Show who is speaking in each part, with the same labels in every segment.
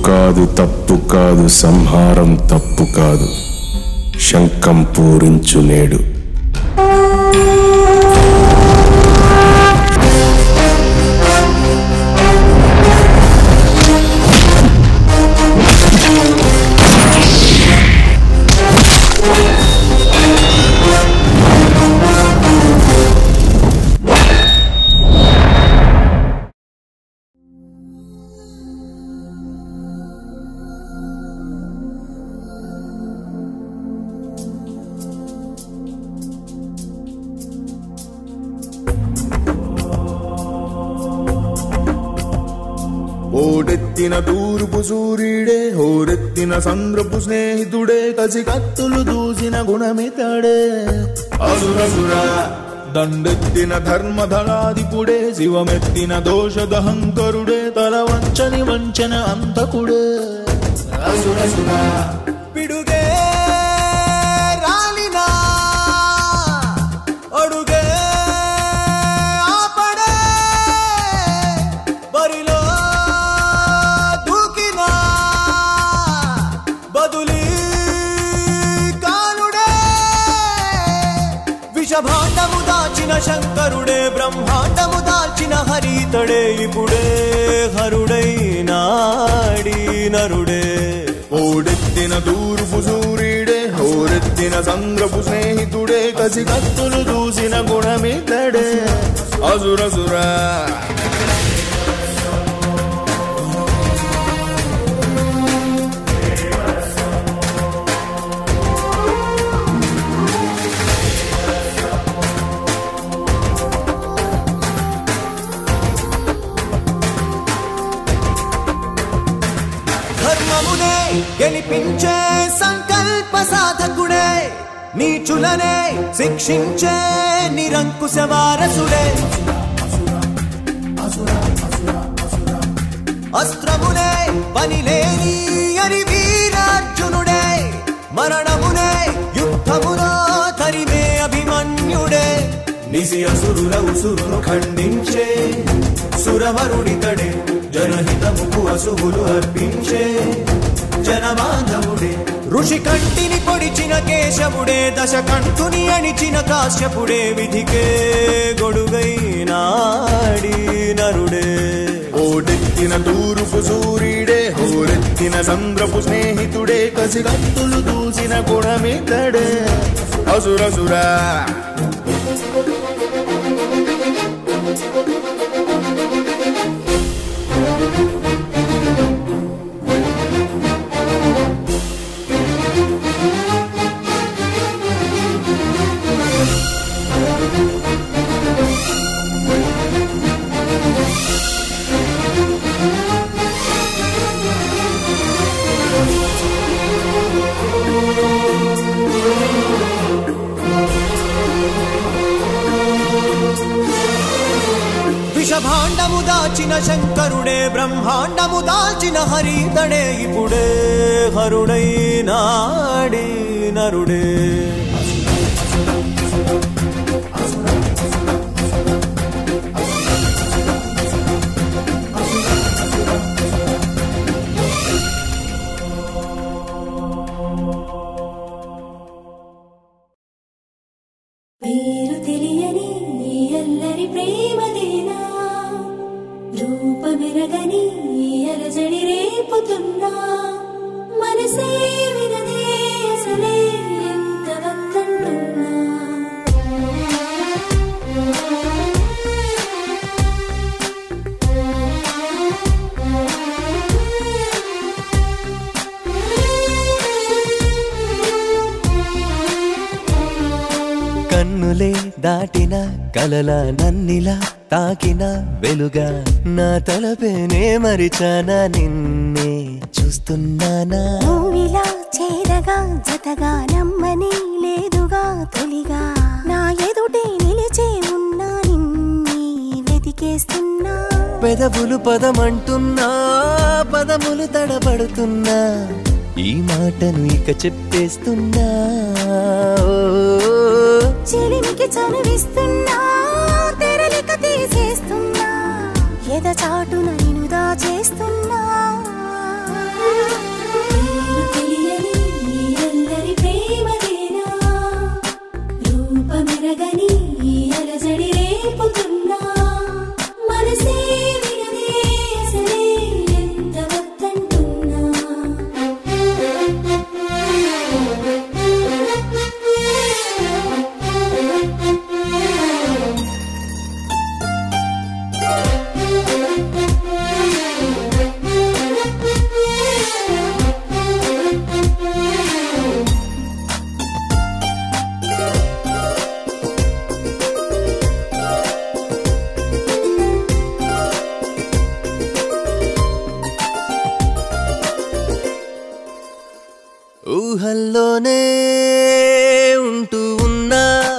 Speaker 1: కాదు తప్పు కాదు సంహారం తప్పు కాదు శంఖం పూరించు నేడు
Speaker 2: ఓడెత్తిన తూర్పు సూర్యుడే హోరెత్తిన సంద్రపు స్నేహితుడే కసి కత్తులు దూసిన గుణమితడే అసురసురా దండెత్తిన ధర్మధలాదిపుడే శివమెత్తిన దోషదహంకరుడే తల వంచని వంచన అంతకుడే అసురసురా పిడుగే రాలినా అడుగే ఆపడే బరిలో దూకినా బదులి కానుడే విషభాండము దాచిన శంకరుడే బ్రహ్మాండము దాల్చిన హరితడే ఇప్పుడే హరుడై నాడి నరుడే ఓడెత్తిన తూర్పు సూర్యుడే హోరెత్తిన సంద్రపు స్నేహితుడే కసి కత్తులు దూసిన గుణమితడే అసురసురా
Speaker 3: ధర్మమునే గెలిపించే సంకల్ప సాధకుడే నీచులనే శిక్షించే నిరంకుశ వారసుడే అస్త్రమునే పనిలేని అని వీరార్జునుడే మరణమునే యుద్ధములో తరిమే అభిమన్యుడే నిసి అసురుల ఉసురును ఖండించే సురవరుడితడే జనహితముకు అసువులు అర్పించే జనబాంధవుడే ఋషి కంటిని పొడిచిన కేశవుడే దశ కంఠుని అణిచిన కాశ్యపుడే విధికే గొడుగై నాడి నరుడే
Speaker 2: ఓడెత్తిన తూర్పు సూర్యుడే హోరెత్తిన సంద్రపు స్నేహితుడే కసి కత్తులు దూసిన గుణమితడే అసురసురా
Speaker 3: విషభాండము దాచిన శంకరుడే బ్రహ్మాండము దాల్చిన హరితడే ఇప్పుడే హరుడై నాడి నరుడే
Speaker 4: పేరు తెలియని ఈ అల్లరి ప్రేమదేనా రూపమెరగని ఈ అలజడి రేపుతున్నా మనసే వినదే అసలే ఎంత వద్దంటున్నా
Speaker 3: కన్నులే దాటిన కలల నన్నిలా తాకిన వెలుగా నా తలపేనే మరిచానా నిన్నే చూస్తున్నానా
Speaker 4: నువ్విలా చేరగా జతగా నమ్మని లేదుగా తొలిగా నా ఎదుటే నిలిచే ఉన్నా నిన్నే వెతికేస్తున్నా
Speaker 3: పెదవులు పదమంటున్నా పదములు తడబడుతున్నా ఈ మాటను ఇక చెప్పేస్తున్నా ఓ,
Speaker 4: చిలిమికి చనువిస్తున్నా తెరలిక తీసేస్తున్నా ఎద చాటున నిను దాచేస్తున్నా
Speaker 3: ఊహల్లోనే ఉంటూ ఉన్నా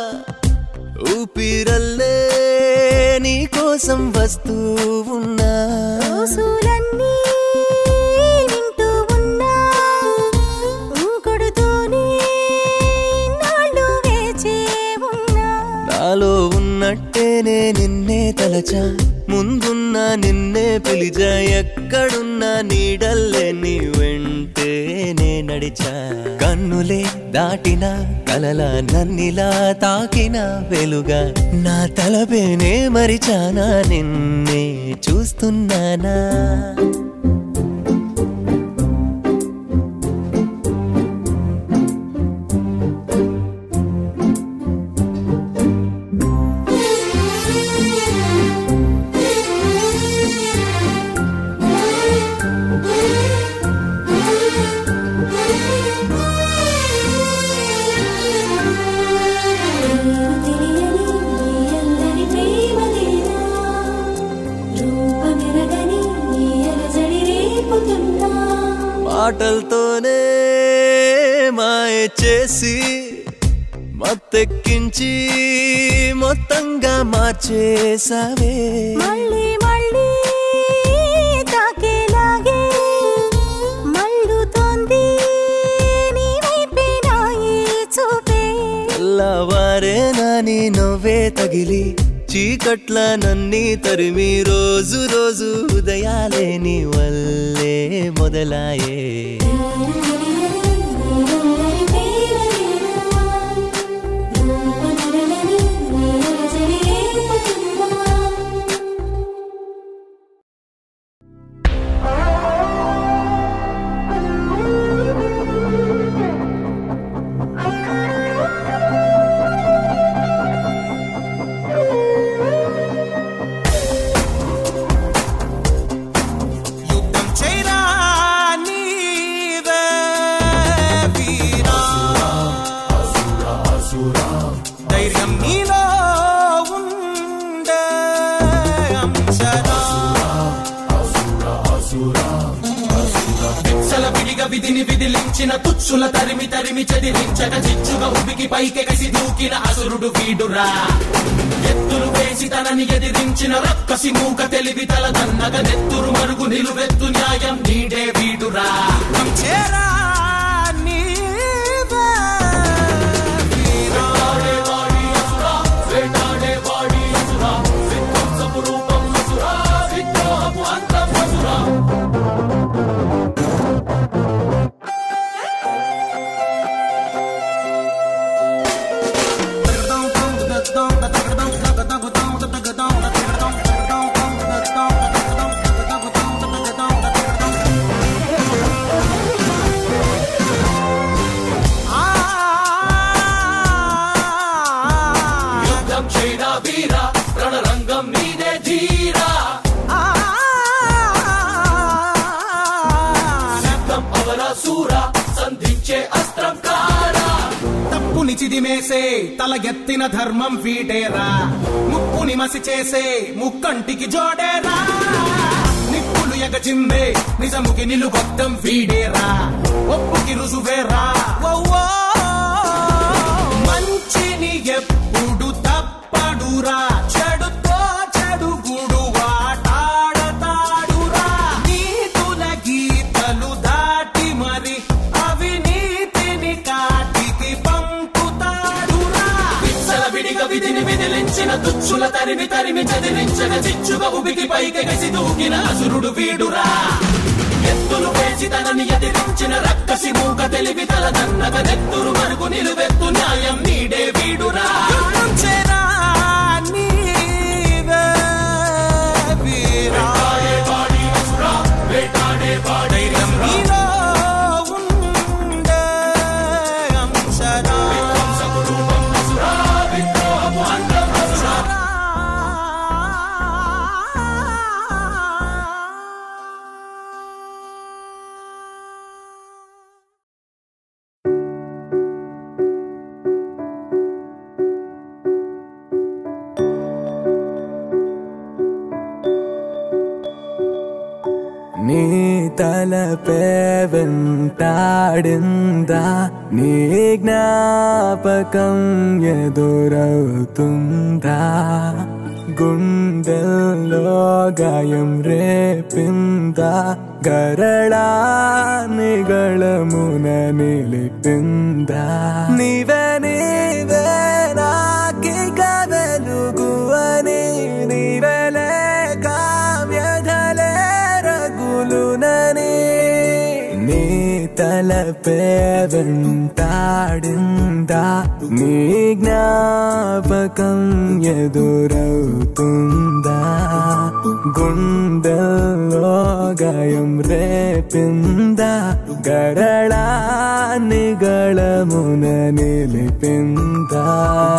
Speaker 3: ఊపిరల్లే నీ కోసం వస్తూ ఉన్నా
Speaker 4: రోజులన్నీ వింటూ ఉన్నా ఊకొడుతూనే నాళ్ళు వేచే ఉన్నా
Speaker 3: నాలో ఉన్నట్టేనే నిన్నే తలచా ముందున్న నిన్నే పిలిచా ఎక్కడున్నా నీడల్లే నీ వెంటే నే నడిచా కన్నులే దాటిన కలల నన్నిలా తాకిన వెలుగా నా తలపేనే మరిచానా నిన్నే చూస్తున్నానా మాటలతోనే మాయ చేసి మత్తెక్కించి మొత్తంగా మార్చేసావే
Speaker 4: మళ్ళీ మళ్ళీ తాకేలాగే మళ్ళుతోంది నీ వైపే నా ఈ చూపే
Speaker 3: తెల్లవారే నాని నవ్వే తగిలి చీకట్ల నన్ని తరిమి రోజు రోజు ఉదయాలే నీ వల్లే మొదలాయే
Speaker 5: యుద్ధం చేయరా నీవే వీరా ధైర్యం నీలో ఉండే అంశరా
Speaker 6: విచ్చల విడిగా విధిని విధిలించిన తుచ్చుల తరిమి తరిమి చెదిరించక చిచ్చుగా ఉబికి పైకెగసి దూకిన అసురుడు వీడురా ఎత్తులు వేసి తనని ఎదిరించిన రక్కసి మూక తెలివి తల దన్నగ నెత్తురు మరుగు నిలువెత్తు న్యాయం నీడే వీడురా
Speaker 5: యుద్ధం చేయరా నీవే వీరా
Speaker 6: వేటాడే వాడి అసురా విధ్వంసపు రూపం అసురా విద్రోహపు అంతం అసురా యుద్ధం చేయరా వీరా రణరంగం నీదే ధీరా సిద్ధం అవరా సూరా సంధించే అస్త్రం కారా
Speaker 5: తప్పుని చిదిమేసే తల ఎత్తిన ధర్మం వీడేరా ముప్పుని మసి చేసే ముక్కంటికి జోడేరా నిప్పులు ఎగచిమ్మే నిజముకి నిలుగొద్దం వీడేరా ఒప్పుకి రుజువేరా ఓ మంచిని ఎప్పుడు తప్పడురా చెడుతో చెడుగుడు వాటాడతాడురా నీతుల గీతలు దాటి మరి అవినీతిని కాటికి పంపుతాడురా
Speaker 6: విచ్చల విడిగా విధిని విదిలించిన తుచ్చుల తరిమి తరిమి చదిరించక చిచ్చుగా ఉబికి పైకెగసి దూకిన అసురుడు వీడురా ఎత్తులు వేసి తనని ఎదిరించిన రక్కసి మూక తెలివి తల దన్నగ నెత్తురు మరుగు నిలువెత్తు న్యాయం నీడే వీడురా
Speaker 5: యుద్ధం చేరా నీవే వీరా
Speaker 6: వాడి అసురా వేటాడే వాడై అసురా
Speaker 5: నీలో ఉండే అంశరా
Speaker 6: విధ్వంసపు రూపం అసురా విద్రోహపు అంతం అసురా
Speaker 3: నీ తలపే వెంటాడిందా నీ జ్ఞాపకం ఎదురవుతుందా గుండెల్లో గాయం రేపిందా గరళానిగళమున నిలిపిందా నీవే నీవే నాకిక వెలుగు అని నీవెలే కావ్యధలే రగులునని నీ తలపే వెంటాడిందా నీ జ్ఞాపకం ఎదురవుతుందా గుండెల్లో గాయం రేపిందా గరళానిగళమున నిలిపిందా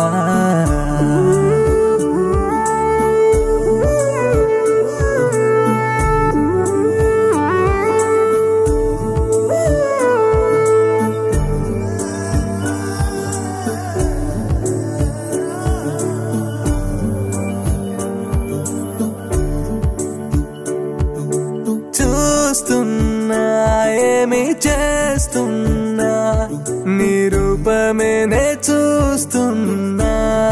Speaker 3: చూస్తున్నా ఏమి చేస్తున్నా నిరూపమేనే చూస్తున్నా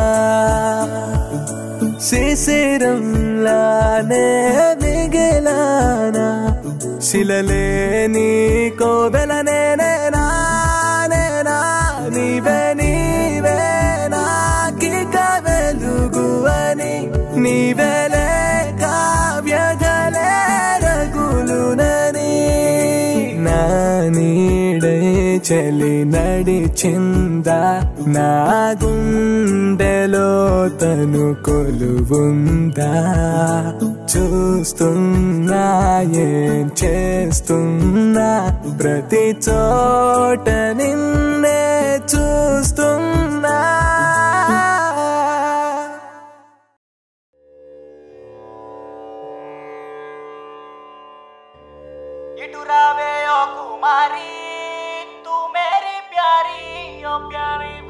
Speaker 3: శిశిరంలానే మిగిలానా శిలలేని కోవెలనే నేనా నేనా నీవే నీవే నాకిక వెలుగు అని నీవెలే కావ్యధలే రగులునని నా నీడై చలి నడిచిందా నా గుండెలో తను కొలువుందా చూస్తున్నా ఏం చేస్తున్నా ప్రతి చోట నిన్నే చూస్తున్నా
Speaker 5: ఇటు రావే ఓ కుమారి తూ మేరీ ప్యారీ ఓ ప్యారీ